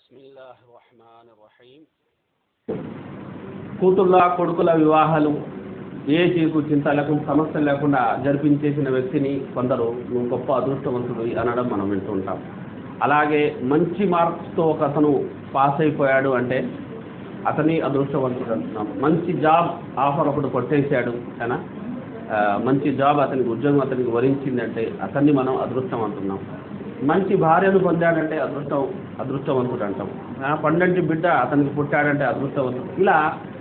بسم الله الرحمن الرحيم కూతుళ్ళ కొడుకుల వివాహాలు ఏ చీకు చింత లేకుండా సమస్య లేకుండా జరిపించేసిన వ్యక్తిని కొందరు నువ్వు గొప్ప అదృష్టవంతుడు అనడం మనం వింటూ ఉంటాం అలాగే మంచి మార్క్స్తో ఒక అతను పాస్ అయిపోయాడు అంటే అతని అదృష్టవంతుడు అంటున్నాం మంచి జాబ్ ఆఫర్ ఒకటి కొట్టేశాడు అయినా మంచి జాబ్ అతనికి ఉద్యోగం అతనికి వరించిందంటే అతన్ని మనం అదృష్టం అంటున్నాం మంచి భార్యను పొందాడంటే అదృష్టం అదృష్టవంతుడు అంటాం ఆ, పండంటి బిడ్డ అతనికి పుట్టాడంటే అదృష్టవంతుడు ఇలా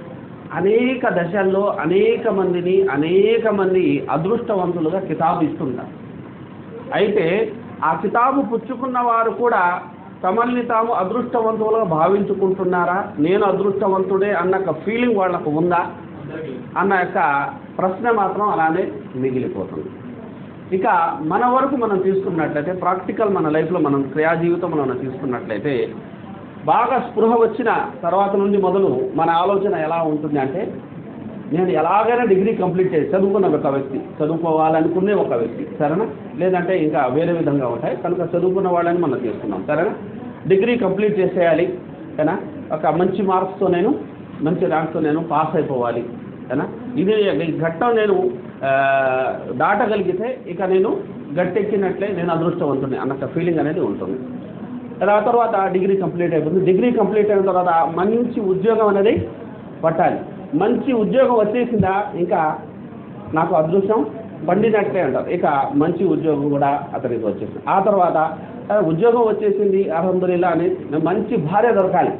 అనేక దశల్లో అనేక మందిని అనేక మంది అదృష్టవంతులుగా కితాబు ఇస్తుంటారు అయితే ఆ కితాబు పుచ్చుకున్న వారు కూడా తమల్ని తాము అదృష్టవంతులుగా భావించుకుంటున్నారా నేను అదృష్టవంతుడే అన్న ఒక ఫీలింగ్ వాళ్ళకు ఉందా అన్న యొక్క ప్రశ్న మాత్రం అలానే మిగిలిపోతుంది ఇక మన వరకు మనం తీసుకున్నట్లయితే ప్రాక్టికల్ మన లైఫ్లో మనం క్రియా జీవితంలో మనం తీసుకున్నట్లయితే బాగా స్పృహ వచ్చిన తర్వాత నుండి మొదలు మన ఆలోచన ఎలా ఉంటుంది అంటే నేను ఎలాగైనా డిగ్రీ కంప్లీట్ చేసి చదువుకున్న ఒక వ్యక్తి చదువుకోవాలనుకునే ఒక వ్యక్తి సరేనా లేదంటే ఇంకా వేరే విధంగా ఉంటాయి కనుక చదువుకున్న వాళ్ళని మనం తీసుకున్నాం సరేనా డిగ్రీ కంప్లీట్ చేసేయాలి ఏనా ఒక మంచి మార్క్స్తో నేను మంచి ర్యాంక్తో నేను పాస్ అయిపోవాలి ఏనా ఇది ఈ ఘట్టం నేను ఆ, దాటగలిగితే ఇక నేను గట్టెక్కినట్లే నేను అదృష్టవంతుని అన్న ఫీలింగ్ అనేది ఉంటుంది ఆ తర్వాత డిగ్రీ కంప్లీట్ అయిపోతుంది డిగ్రీ కంప్లీట్ అయిన తర్వాత మంచి ఉద్యోగం అనేది పట్టాలి మంచి ఉద్యోగం వచ్చేసిందా ఇంకా నాకు అదృష్టం పండినట్లే అంటారు ఇక మంచి ఉద్యోగం కూడా అతనికి వచ్చేసింది ఆ తర్వాత ఆ, ఉద్యోగం వచ్చేసింది అల్హమ్దుల్లా అని మంచి భార్య దొరకాలి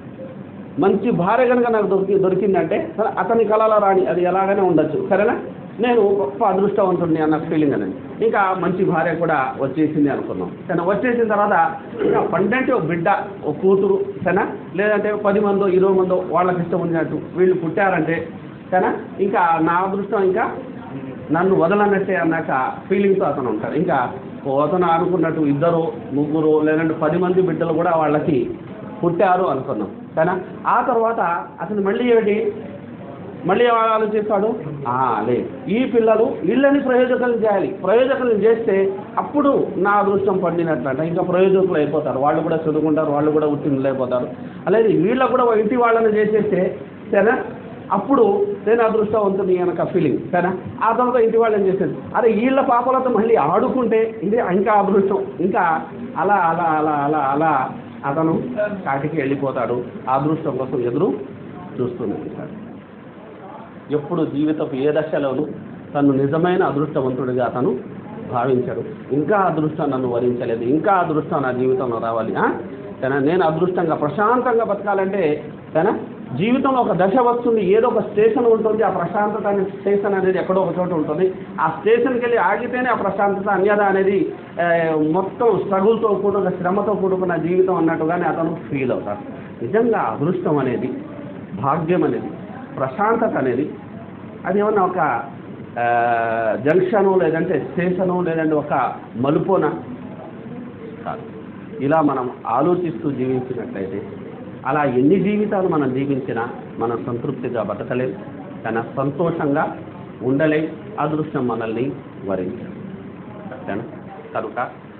మంచి భార్య కనుక నాకు దొరికి దొరికిందంటే సరే అతని కళలో రాని అది ఎలాగైనా ఉండొచ్చు సరేనా నేను గొప్ప అదృష్టవంతుడిని అన్న ఫీలింగ్ అనేది ఇంకా మంచి భార్య కూడా వచ్చేసింది అనుకున్నాం సరే వచ్చేసిన తర్వాత ఇంకా పండంటే ఒక బిడ్డ ఒక కూతురు సరేనా లేదంటే పది మందో ఇరవై మందో వాళ్ళకి ఇష్టం ఉన్నట్టు వీళ్ళు పుట్టారంటే సరేనా ఇంకా నా అదృష్టం ఇంకా నన్ను వదలనట్టే అన్నాక ఫీలింగ్తో అతను ఉంటాడు ఇంకా ఓ అతను అనుకున్నట్టు ఇద్దరు ముగ్గురు లేదంటే పది మంది బిడ్డలు కూడా వాళ్ళకి పుట్టారు అనుకున్నాం సరేనా ఆ తర్వాత అతను మళ్ళీ ఏంటి మళ్ళీ ఏం ఆలోచిస్తాడు ఆ, లేదు ఈ పిల్లలు వీళ్ళని ప్రయోజకులు చేయాలి ప్రయోజకులు చేస్తే అప్పుడు నా అదృష్టం పండినట్లంట ఇంకా ప్రయోజకులు అయిపోతారు వాళ్ళు కూడా చదువుకుంటారు వాళ్ళు కూడా ఉత్తీర్ణులు అయిపోతారు అలాగే వీళ్ళకు కూడా ఇంటి వాళ్ళని చేసేస్తే సరేనా అప్పుడు నేను అదృష్టవంతుని కనుక ఫీలింగ్ సరేనా ఆ తర్వాత ఇంటి వాళ్ళని చేసేది అరే వీళ్ళ పాపలతో మళ్ళీ ఆడుకుంటే ఇది ఇంకా అదృష్టం ఇంకా అలా అలా అలా అలా అలా అతను కాటికి వెళ్ళిపోతాడు ఆ అదృష్టం కోసం ఎదురు చూస్తూనే ఉంటాడు ఎప్పుడు జీవితపు ఏ దశలోనూ తను నిజమైన అదృష్టవంతుడిగా అతను భావించాడు ఇంకా అదృష్టం నన్ను వరించలేదు ఇంకా అదృష్టం నా జీవితంలో రావాలి ఆ? తన నేను అదృష్టంగా ప్రశాంతంగా బతకాలంటే తన జీవితంలో ఒక దశ వస్తుంది ఏదో ఒక స్టేషన్ ఉంటుంది ఆ ప్రశాంతత అనే స్టేషన్ అనేది ఎక్కడో ఒక చోట ఉంటుంది ఆ స్టేషన్కి వెళ్ళి ఆగితేనే ఆ ప్రశాంతత అన్యద అనేది ఆ, మొత్తం స్ట్రగుల్తో కూడుకున్న శ్రమతో కూడుకున్న జీవితం అన్నట్టుగానే అతను ఫీల్ అవుతాడు నిజంగా అదృష్టం అనేది భాగ్యం అనేది ప్రశాంతత అనేది అది ఏమన్నా ఒక ఆ, జంక్షను లేదంటే స్టేషను లేదంటే ఒక మలుపోన కాదు ఇలా మనం ఆలోచిస్తూ జీవించినట్లయితే అలా ఎన్ని జీవితాలు మనం జీవించినా మనం సంతృప్తిగా బతకలేం కానీ సంతోషంగా ఉండలేం అదృష్టం మనల్ని వరించాలి ఓకేనా? కనుక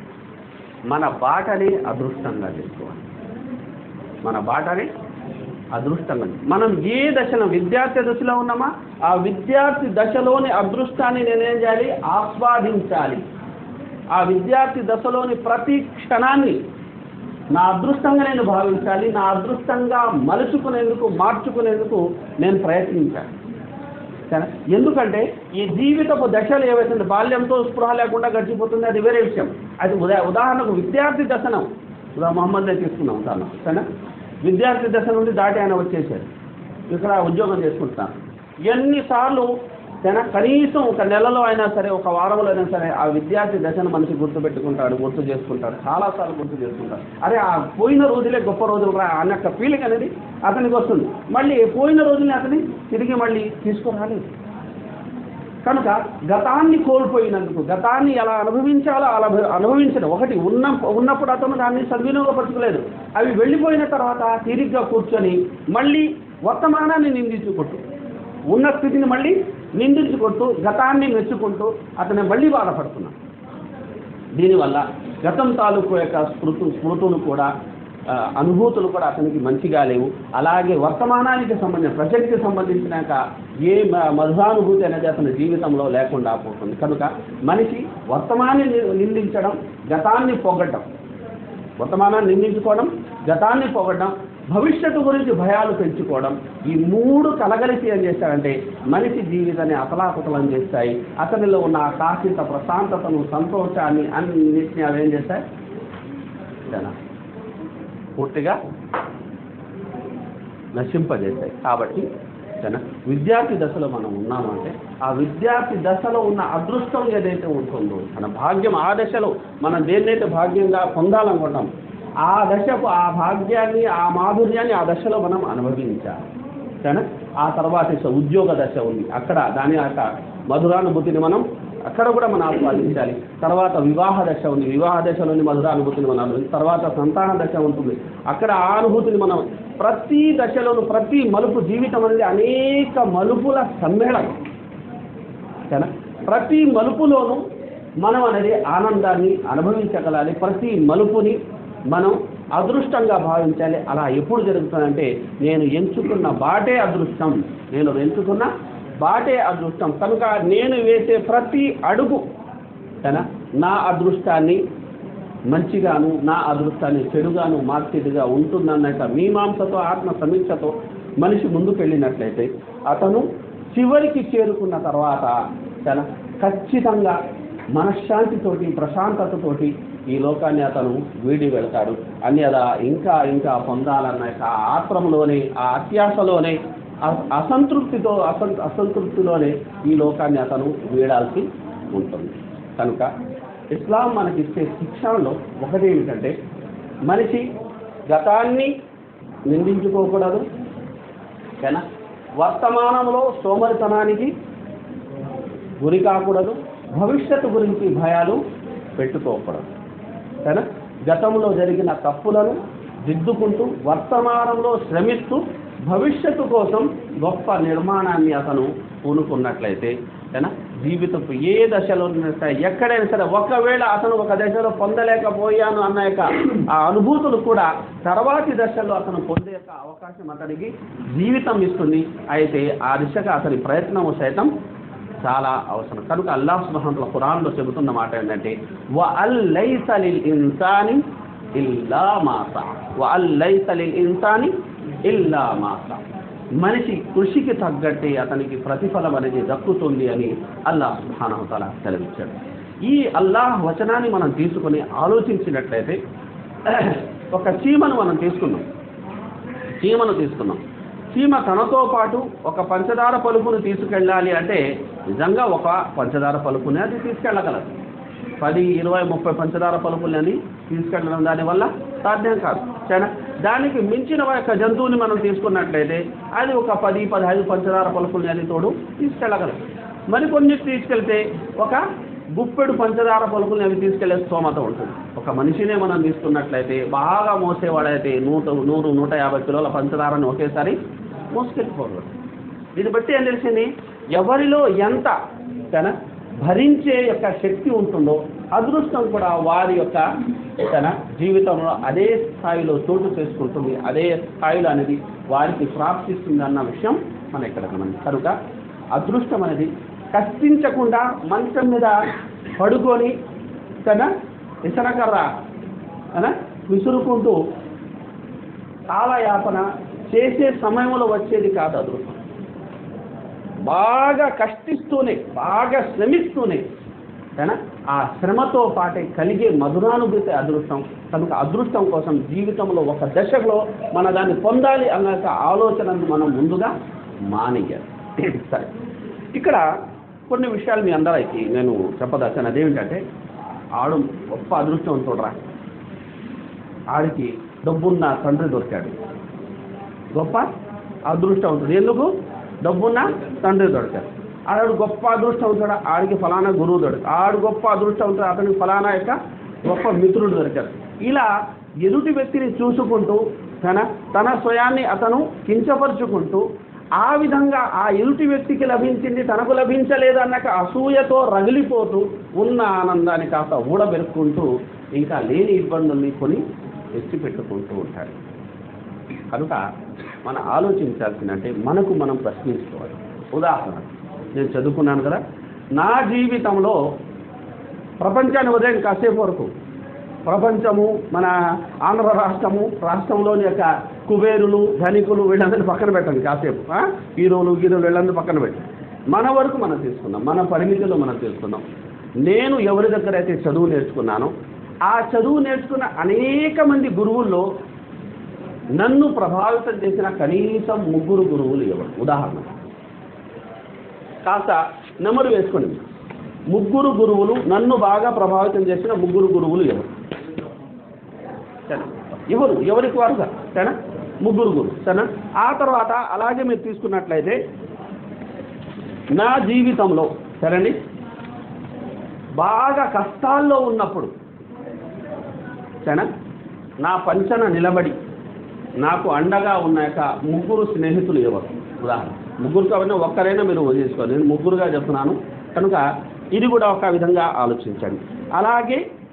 మన బాటని అదృష్టంగా చేసుకోవాలి మన బాటని అదృష్టంగా మనం ఏ దశలో విద్యార్థి దశలో ఉన్నామా ఆ విద్యార్థి దశలోని అదృష్టాన్ని నేనేం చేయాలి ఆస్వాదించాలి ఆ విద్యార్థి దశలోని ప్రతి క్షణాన్ని నా అదృష్టంగా నేను భావించాలి నా అదృష్టంగా మలుచుకునేందుకు మార్చుకునేందుకు నేను ప్రయత్నించాలి సరే ఎందుకంటే ఈ జీవితపు దశలు ఏవైతే ఉన్నాయో, బాల్యంతో స్పృహ లేకుండా గడిచిపోతుంది అది వేరే విషయం అది ఉదా ఉదాహరణకు విద్యార్థి దశనం ఉదా మొహమ్మద్ తీసుకున్నాం తను సరేనా విద్యార్థి దశ నుండి దాటి ఆయన వచ్చేసారు ఇక్కడ ఉద్యోగం చేసుకుంటున్నాను ఎన్నిసార్లు తన కనీసం ఒక నెలలో అయినా సరే ఒక వారంలో అయినా సరే ఆ విద్యార్థి దశను మనిషి గుర్తుపెట్టుకుంటాడు గుర్తు చేసుకుంటాడు చాలాసార్లు గుర్తు చేసుకుంటాడు అరే ఆ పోయిన రోజులే గొప్ప రోజులు రా అన్న యొక్క ఫీలింగ్ అనేది అతనికి వస్తుంది మళ్ళీ పోయిన రోజుల్ని అతని తిరిగి మళ్ళీ తీసుకురాలేదు కనుక గతాన్ని కోల్పోయినందుకు గతాన్ని ఎలా అనుభవించాలో అలా అనుభవించడం ఒకటి ఉన్న ఉన్నప్పుడు అతను దాన్ని సద్వినియోగపరచుకోలేదు అవి వెళ్ళిపోయిన తర్వాత తీరిగ్గా కూర్చొని మళ్ళీ వర్తమానాన్ని నిందించుకుంటూ ఉన్న స్థితిని మళ్ళీ నిందించుకుంటూ గతాన్ని మెచ్చుకుంటూ అతను మళ్ళీ బాధపడుతున్నాడు దీనివల్ల గతం తాలూకు యొక్క స్మృతు స్మృతులు కూడా ఆ, అనుభూతులు కూడా అతనికి మంచిగా లేవు అలాగే వర్తమానానికి సంబంధించిన ప్రజెంట్కి సంబంధించినాక ఏ మ- మధురానుభూతి అనేది అతని జీవితంలో లేకుండా పోతుంది కనుక మనిషి వర్తమాన్ని ని- నిందించడం గతాన్ని పొగడ్డం వర్తమానాన్ని నిందించుకోవడం గతాన్ని పొగడం భవిష్యత్తు గురించి భయాలు పెంచుకోవడం ఈ మూడు కలగలిసి ఏం చేస్తారంటే మనిషి జీవితాన్ని అతలాకుతలం చేస్తాయి అతనిలో ఉన్న ఆ కాసింత ప్రశాంతతను సంతోషాన్ని అన్నిటిని అవి ఏం చేస్తాయి ఇదేనా? పూర్తిగా నశింపజేస్తాయి కాబట్టి ఇదేనా? విద్యార్థి దశలో మనం ఉన్నామంటే ఆ విద్యార్థి దశలో ఉన్న అదృష్టం ఏదైతే ఉంటుందో మన భాగ్యం ఆ దశలో మనం దేన్నైతే భాగ్యంగా పొందాలనుకుంటాం ఆ దశకు ఆ భాగ్యాన్ని ఆ మాధుర్యాన్ని ఆ దశలో మనం అనుభవించాలి సరేనా ఆ తర్వాత ఇక ఉద్యోగ దశ ఉంది అక్కడ దాని యొక్క మధురానుభూతిని మనం అక్కడ కూడా మనం ఆస్వాదించాలి తర్వాత వివాహ దశ ఉంది వివాహ దశలోని మధురానుభూతిని మనం అనుభవించాలి తర్వాత సంతాన దశ ఉంటుంది అక్కడ ఆ అనుభూతిని మనం ప్రతి దశలోను ప్రతి మలుపు జీవితం అనేది అనేక మలుపుల సమ్మేళనం సరేనా ప్రతి మలుపులోనూ మనం అనేది ఆనందాన్ని అనుభవించగలాలి ప్రతి మలుపుని మనం అదృష్టంగా భావించాలి అలా ఎప్పుడు జరుగుతుందంటే నేను ఎంచుకున్న బాటే అదృష్టం నేను ఎంచుకున్న బాటే అదృష్టం కనుక నేను వేసే ప్రతి అడుగు సరేనా నా అదృష్టాన్ని మంచిగాను నా అదృష్టాన్ని చెడుగాను మార్చేదిగా ఉంటుందన్న మీమాంసతో ఆత్మ సమీక్షతో మనిషి ముందుకు వెళ్ళినట్లయితే అతను చివరికి చేరుకున్న తర్వాత చాలా ఖచ్చితంగా మనశ్శాంతితోటి ప్రశాంతతతోటి ఈ లోకాన్ని అతను వీడి వెళ్తాడు అన్యదా ఇంకా ఇంకా పొందాలన్న యొక్క ఆ ఆత్రంలోనే ఆ అత్యాశలోనే అ- అసంతృప్తితో అసం అసంతృప్తిలోనే ఈ లోకాన్ని అతను వీడాల్సి ఉంటుంది కనుక ఇస్లాం మనకి ఇచ్చే శిక్షణలో ఒకటి ఏమిటంటే మనిషి గతాన్ని నిందించుకోకూడదు ఓకేనా వర్తమానంలో సోమరితనానికి గురి కాకూడదు భవిష్యత్తు గురించి భయాలు పెట్టుకోకూడదు సరేనా గతంలో జరిగిన తప్పులను దిద్దుకుంటూ వర్తమానంలో శ్రమిస్తూ భవిష్యత్తు కోసం గొప్ప నిర్మాణాన్ని అతను పూనుకున్నట్లయితే సరేనా జీవితపు ఏ దశలో ఉన్నా సరే, ఎక్కడైనా సరే ఒకవేళ అతను ఒక దశలో పొందలేకపోయాను అన్న యొక్క ఆ అనుభూతులు కూడా తర్వాతి దశల్లో అతను పొందే యొక్క అవకాశం అతనికి జీవితం ఇస్తుంది అయితే ఆ దిశగా అతని ప్రయత్నము సైతం చాలా అవసరం కనుక అల్లాహ్ సుబ్హానహు ఖురాన్లో చెబుతున్న మాట ఏంటంటే వ అల్ లైస లిల్ ఇన్సాని ఇల్లా మా సా వ అల్ లైస లిల్ ఇన్సాని ఇల్లా మా సా మనిషి కృషికి తగ్గట్టే అతనికి ప్రతిఫలం అనేది దక్కుతుంది అని అల్లాహ్ సుబ్హానహు తఆలా సెలవిచ్చాడు ఈ అల్లాహ్ వచనాన్ని మనం తీసుకొని ఆలోచించినట్లయితే ఒక చీమను మనం తీసుకున్నాం చీమను తీసుకున్నాం చీమ తనతో పాటు ఒక పంచదార పలుపును తీసుకెళ్ళాలి అంటే నిజంగా ఒక పంచదార పలుపుని అది తీసుకెళ్ళగలదు పది ఇరవై ముప్పై పంచదార పలుపుల్ని అని తీసుకెళ్ళడం దానివల్ల సాధ్యం కాదు సరేనా దానికి మించిన యొక్క జంతువుని మనం తీసుకున్నట్లయితే అది ఒక పది పదహైదు పంచదార పలుపుల్ని అని తోడు తీసుకెళ్ళగలదు మరికొన్ని తీసుకెళ్తే ఒక గుప్పెడు పంచదార పలుకుల్ని అవి తీసుకెళ్లే స్తోమత ఉంటుంది ఒక మనిషినే మనం తీసుకున్నట్లయితే బాగా మోసేవాడైతే నూట నూరు నూట యాభై కిలోల పంచదారని ఒకేసారి మోసుకెళ్ళిపోగలడు దీన్ని బట్టి ఏం తెలిసింది ఎవరిలో ఎంత తన భరించే యొక్క శక్తి ఉంటుందో అదృష్టం కూడా వారి యొక్క తన జీవితంలో అదే స్థాయిలో చోటు చేసుకుంటుంది అదే స్థాయిలో అనేది వారికి ప్రాప్తిస్తుంది అన్న విషయం మనం ఇక్కడ మనం కనుక అదృష్టం అనేది కష్టించకుండా మంచం మీద పడుకొని కదా ఇసనకర్ర కదా విసురుకుంటూ కాలయాపన చేసే సమయంలో వచ్చేది కాదు అదృష్టం బాగా కష్టిస్తూనే బాగా శ్రమిస్తూనే కదా ఆ శ్రమతో పాటే కలిగే మధురానుభూతి అదృష్టం కనుక అదృష్టం కోసం జీవితంలో ఒక దశలో మన దాన్ని పొందాలి అన్న యొక్క ఆలోచనను మనం ముందుగా మానేయాలి సరే ఇక్కడ కొన్ని విషయాలు మీ అందరికి నేను చెప్పదచ్చాను అదేమిటంటే ఆడు గొప్ప అదృష్టం చూడరా ఆడికి డబ్బున్న తండ్రి దొరికాడు గొప్ప అదృష్టవంతుడు ఎందుకు డబ్బున్న తండ్రి దొరికాడు ఆడు గొప్ప అదృష్టవంతుడు ఆడికి ఫలానా గురువు దొరికాడు ఆడు గొప్ప అదృష్టవంతుడు అతనికి ఫలానా యొక్క గొప్ప మిత్రుడు దొరికాడు ఇలా ఎదుటి వ్యక్తిని చూసుకుంటూ తన తన స్వయాన్ని అతను కించపరుచుకుంటూ ఆ విధంగా ఆ ఎదుటి వ్యక్తికి లభించింది తనకు లభించలేదు అన్నక అసూయతో రగిలిపోతూ ఉన్న ఆనందాన్ని కాస్త ఊడబెరుక్కుంటూ ఇంకా లేని ఇబ్బందుల్ని కొని ఎత్తి పెట్టుకుంటూ ఉంటాడు కనుక మనం ఆలోచించాల్సింది అంటే మనకు మనం ప్రశ్నించుకోవాలి ఉదాహరణ నేను చదువుకున్నాను కదా నా జీవితంలో ప్రపంచాన్ని వదిలేండి కాసేపు వరకు ప్రపంచము మన ఆంధ్ర రాష్ట్రము రాష్ట్రంలోని యొక్క కుబేరులు ధనికులు వీళ్ళందరినీ పక్కన పెట్టండి కాసేపు ఆ? హీరోలు హీరోలు వీళ్ళందరూ పక్కన పెట్టి మన వరకు మనం తీసుకుందాం మన పరిమితిలో మనం తీసుకుందాం నేను ఎవరి దగ్గర అయితే చదువు నేర్చుకున్నానో ఆ చదువు నేర్చుకున్న అనేక మంది గురువుల్లో నన్ను ప్రభావితం చేసిన కనీసం ముగ్గురు గురువులు ఎవరు ఉదాహరణ కాస్త నెమరు వేసుకోండి ముగ్గురు గురువులు నన్ను బాగా ప్రభావితం చేసిన ముగ్గురు గురువులు ఎవరు సరేనా? ఎవరు ఎవరికి వారుగా సరేనా ముగ్గురు గురువు సరేనా ఆ తర్వాత అలాగే మీరు తీసుకున్నట్లయితే నా జీవితంలో సరేండి బాగా కష్టాల్లో ఉన్నప్పుడు సరేనా నా పంచన నిలబడి నాకు అండగా ఉన్న యొక్క ముగ్గురు స్నేహితులు ఎవరు ఉదాహరణ ముగ్గురు కాబట్టి ఒక్కరైనా మీరు తీసుకోవాలి నేను ముగ్గురుగా చెప్తున్నాను కనుక ఇది కూడా ఒక విధంగా ఆలోచించండి అలాగే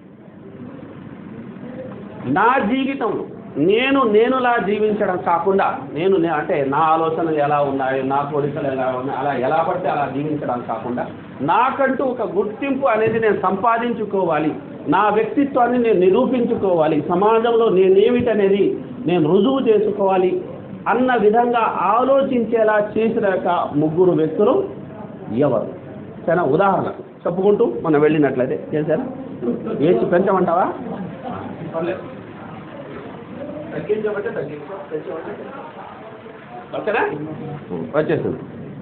నా జీవితంలో నేను నేనులా జీవించడం కాకుండా నేను నే- అంటే నా ఆలోచనలు ఎలా ఉన్నాయి నా కోరికలు ఎలా ఉన్నాయి అలా ఎలా పడితే అలా జీవించడం కాకుండా నాకంటూ ఒక గుర్తింపు అనేది నేను సంపాదించుకోవాలి నా వ్యక్తిత్వాన్ని నేను నిరూపించుకోవాలి సమాజంలో నేనేమిటనేది నేను రుజువు చేసుకోవాలి అన్న విధంగా ఆలోచించేలా చేసిన యొక్క ముగ్గురు వ్యక్తులు ఎవరు సరేనా ఉదాహరణ చెప్పుకుంటూ మనం వెళ్ళినట్లయితే చేశారా ఏసి పెంచమంటావా పర్లేదు. తగ్గించమంటే తగ్గించు పెంచమంటే ఓకేనా వచ్చేసింది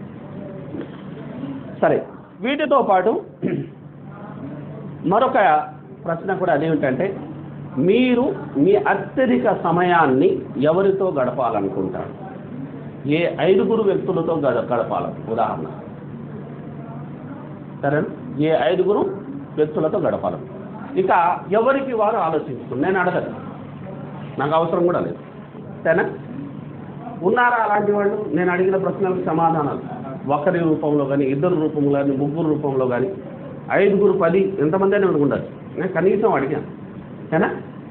సరే వీటితో పాటు మరొక ప్రశ్న కూడా అదేమిటంటే మీరు మీ అత్యధిక సమయాన్ని ఎవరితో గడపాలనుకుంటారు ఏ ఐదుగురు వ్యక్తులతో గడ గడపాలి ఉదాహరణ సరే ఏ ఐదుగురు వ్యక్తులతో గడపాలి ఇక ఎవరికి వారు ఆలోచించుకుని నేను అడగదు నాకు అవసరం కూడా లేదు సరేనా ఉన్నారా అలాంటి వాళ్ళు నేను అడిగిన ప్రశ్నలకు సమాధానాలు ఒకరి రూపంలో కానీ ఇద్దరు రూపంలో కానీ ముగ్గురు రూపంలో కానీ ఐదుగురు పది ఎంతమంది అయినా ఉండదు నేను కనీసం అడిగాను సరేనా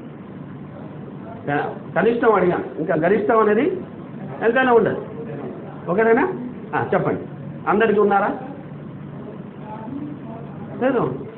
క- కనిష్టం అడిగాను ఇంకా గరిష్టం అనేది ఎంతైనా ఉండదు ఓకేనా ఆ, చెప్పండి అందరికీ ఉన్నారా లేదు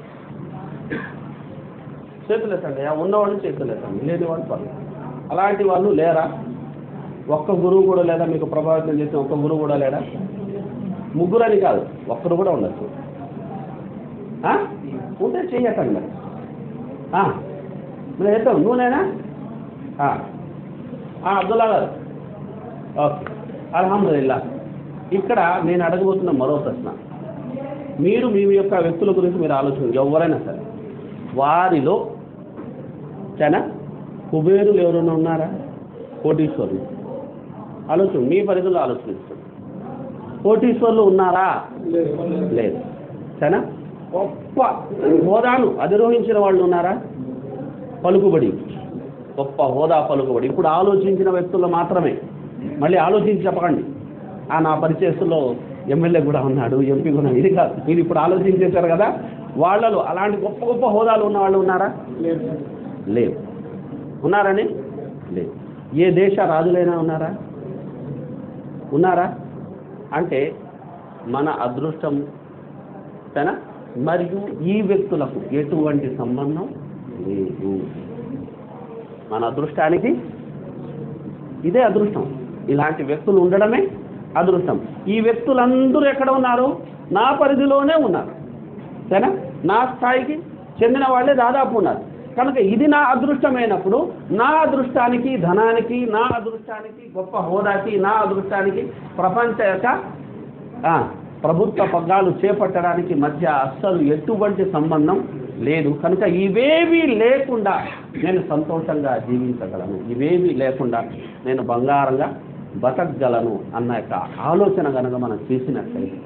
చేతులు ఎత్తండి ఆ ఉన్నవాళ్ళు చేతులు ఎత్తండి లేని వాళ్ళు పర్లేదు అలాంటి వాళ్ళు లేరా ఒక్క గురువు కూడా లేదా మీకు ప్రభావితం చేసిన ఒక్క గురువు కూడా లేడా ముగ్గురు అని కాదు ఒక్కరు కూడా ఉండొచ్చు ఆ? ఉంటే చెయ్యటండి మరి ఆ, మరి ఎత్తాం నువ్వునేనా ఆ. ఆ, అబ్దుల్లా గారు ఓకే అల్హమ్దుల్లా ఇక్కడ నేను అడగబోతున్న మరో ప్రశ్న మీరు మీ యొక్క వ్యక్తుల గురించి మీరు ఆలోచన ఎవరైనా సరే వారిలో చాలా కుబేరులు ఎవరైనా ఉన్నారా కోటీశ్వరులు ఆలోచన మీ పరిధిలో ఆలోచించండి కోటీశ్వరులు ఉన్నారా లేదు సరేనా గొప్ప హోదాను అధిరోహించిన వాళ్ళు ఉన్నారా పలుకుబడి గొప్ప హోదా పలుకుబడి ఇప్పుడు ఆలోచించిన వ్యక్తులు మాత్రమే మళ్ళీ ఆలోచించి చెప్పకండి ఆ నా పరిచయస్తుల్లో ఎమ్మెల్యే కూడా ఉన్నాడు ఎంపీ కూడా ఇది కాదు మీరు ఇప్పుడు ఆలోచించేశారు కదా వాళ్ళలో అలాంటి గొప్ప గొప్ప హోదాలు ఉన్న వాళ్ళు ఉన్నారా లేవు ఉన్నారని లేదు ఏ దేశ రాజులైనా ఉన్నారా ఉన్నారా అంటే మన అదృష్టం సరేనా మరియు ఈ వ్యక్తులకు ఎటువంటి సంబంధం లేదు మన అదృష్టానికి ఇదే అదృష్టం ఇలాంటి వ్యక్తులు ఉండడమే అదృష్టం ఈ వ్యక్తులందరూ ఎక్కడ ఉన్నారు నా పరిధిలోనే ఉన్నారు సరేనా నా స్థాయికి చెందిన వాళ్ళే దాదాపు ఉన్నారు కనుక ఇది నా అదృష్టమైనప్పుడు నా అదృష్టానికి ధనానికి నా అదృష్టానికి గొప్ప హోదాకి నా అదృష్టానికి ప్రపంచ యొక్క ఆ, ప్రభుత్వ పగ్గాలు చేపట్టడానికి మధ్య అస్సలు ఎటువంటి సంబంధం లేదు కనుక ఇవేవి లేకుండా నేను సంతోషంగా జీవించగలను ఇవేవి లేకుండా నేను బంగారంగా బతకగలను అన్న యొక్క ఆలోచన కనుక మనం చేసినట్లయితే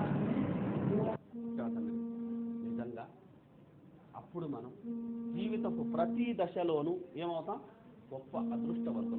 నిజంగా అప్పుడు మనం జీవితపు ప్రతి దశలోనూ ఏమవుతాం గొప్ప అదృష్టవంతులు